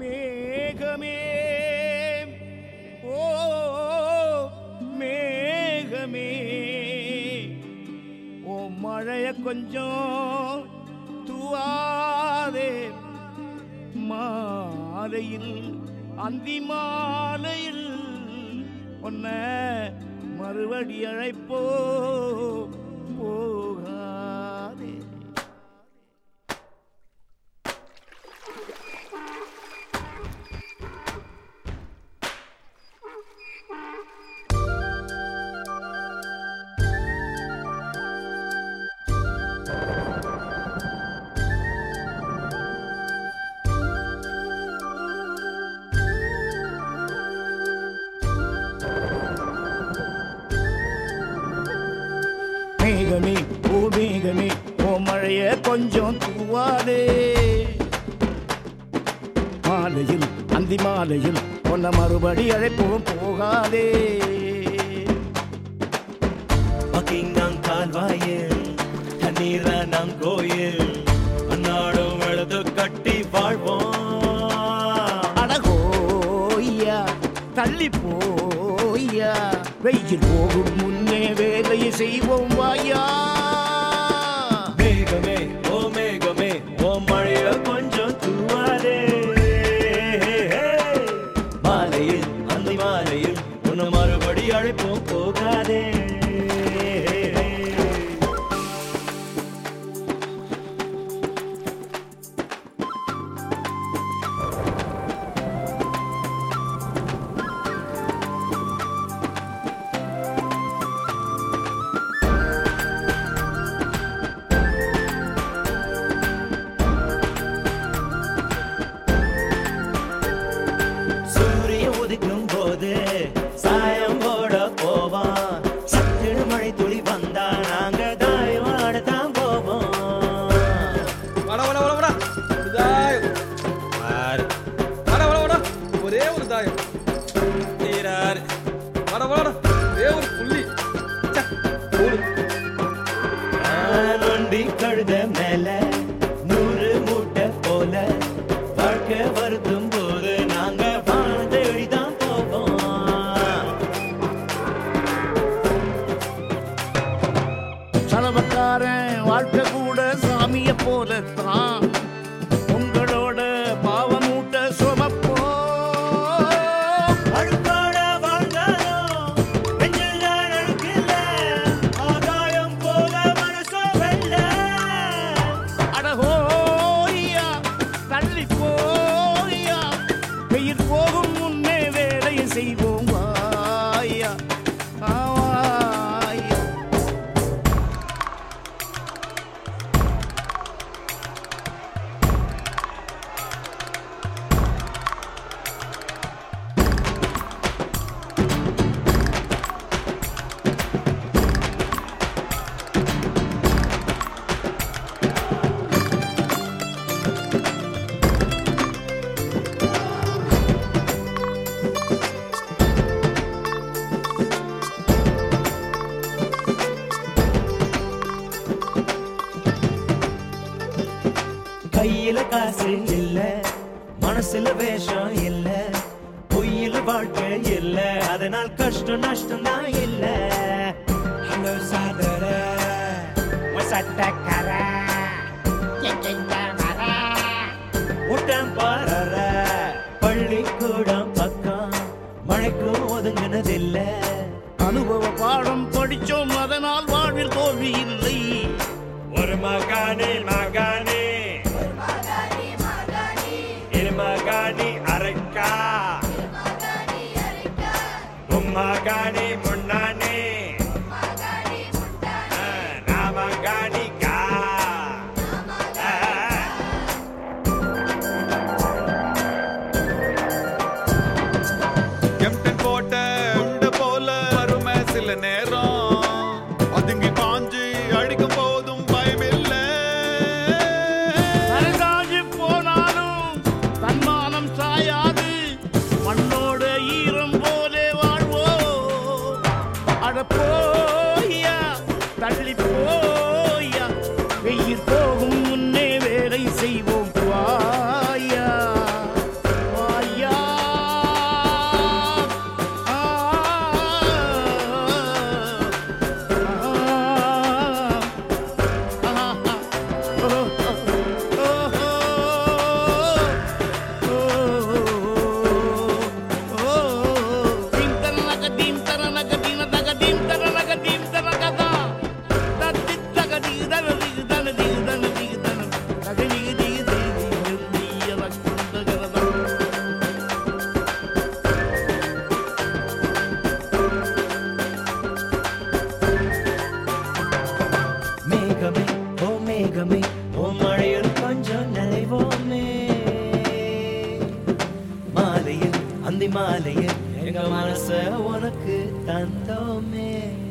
மேகமே ஓ மேகமே ஓ மழைய கொஞ்சம் தூவாதே மாலையில் அந்தி மாலையில் உன்ன மறுபடி அழைப்போ போகாதே மேகமே ஓ மேகமே ஓ மழைய கொஞ்சம் தூவாதே மாலையில் அந்தி மாலையில் உன்னை மறுபடி அழைப்போம் போகாதே பக்கிங்காம் கால்வாயில் தண்ணீர் நம் கோயில் அன்னாடும் எழுது கட்டி வாழ்வோம் அடகோய்யா தள்ளி போய்யா வெயில் போகும் முன்னே வேலையை செய்வோம் வாயா மேகமே ஓ மேகமே ஓ மழைய கொஞ்சம் தூவாதே மாலையில் அந்த மாலையில் உன்னை மறுபடி அழைப்போம் போகாதே சூரிய உதிக்கும் போது சாயம் போட போவான் சத்திடு மழை துளி வந்தா நாங்க தாயமாட தான் போவோம் வாடா வாடா வாடா வாடா ஒரு தாயம் ஆறு வாடா வாடா வாடா ஒரே ஒரு தாயம் நீராறு வாடா வாடா ஒரே ஒரு புள்ளி ச்சே, போடு. நொண்டி கழுத மேல நூறு மூட்டை போல வாழ்க்கை வருத்தும் போது நாங்க வான தேடி தான் போவோம் சலவக்காரன் வாழ்க்கை கூட சாமிய போலத்தான் உங்களோட பாவமூட்ட சுமப்போ அழுக்காட வாழ்ந்தாலும் நெஞ்சில் அழுக்கில்ல ஆதாயம் போல மனச வெல்ல அடகோய்யா தள்ளி போய்யா வெயில் போகும் முன்னே வேலையை செய்வோம் வாயா ஆ, வாயா கையில காசு இல்ல மனசுல வேஷம் இல்ல பொய்யில வாழ்க்கை இல்ல அதனால் கஷ்டம் நஷ்டம் தான் இல்ல ஹலோ சாதர சட்டக்கர ஊட்டம் பாரற பள்ளிக்கூடம் பக்கம் மழைக்கும் ஒதுங்கினதில்ல அனுபவ பாடம் படிச்சோம் அதனால் வாழ்வில் தோல்வி இல்லை ஒரு மகானே மகானே இரு மகானி அரைக்கா உம்மகானி முன்னானே நாமகானி கா கேப்டன் போட்ட உண்ட போல வறுமை சில நேரம் அதுங்கி பாஞ்சு அடிக்கும் போதும் பயமில்லை தனதாகி போனாலும் தன்மானம் சாயாது மண்ணோட ஈரம் போலே வாழ்வோ அட போய்யா தள்ளி போய்யா வெயில் போகும் முன்னே வேலை செய்வோம் வாயா உன் மழையில் கொஞ்சம் நினைவோமே மாலையில் அந்தி மாலையில் எங்க மனச உனக்கு தந்தோமே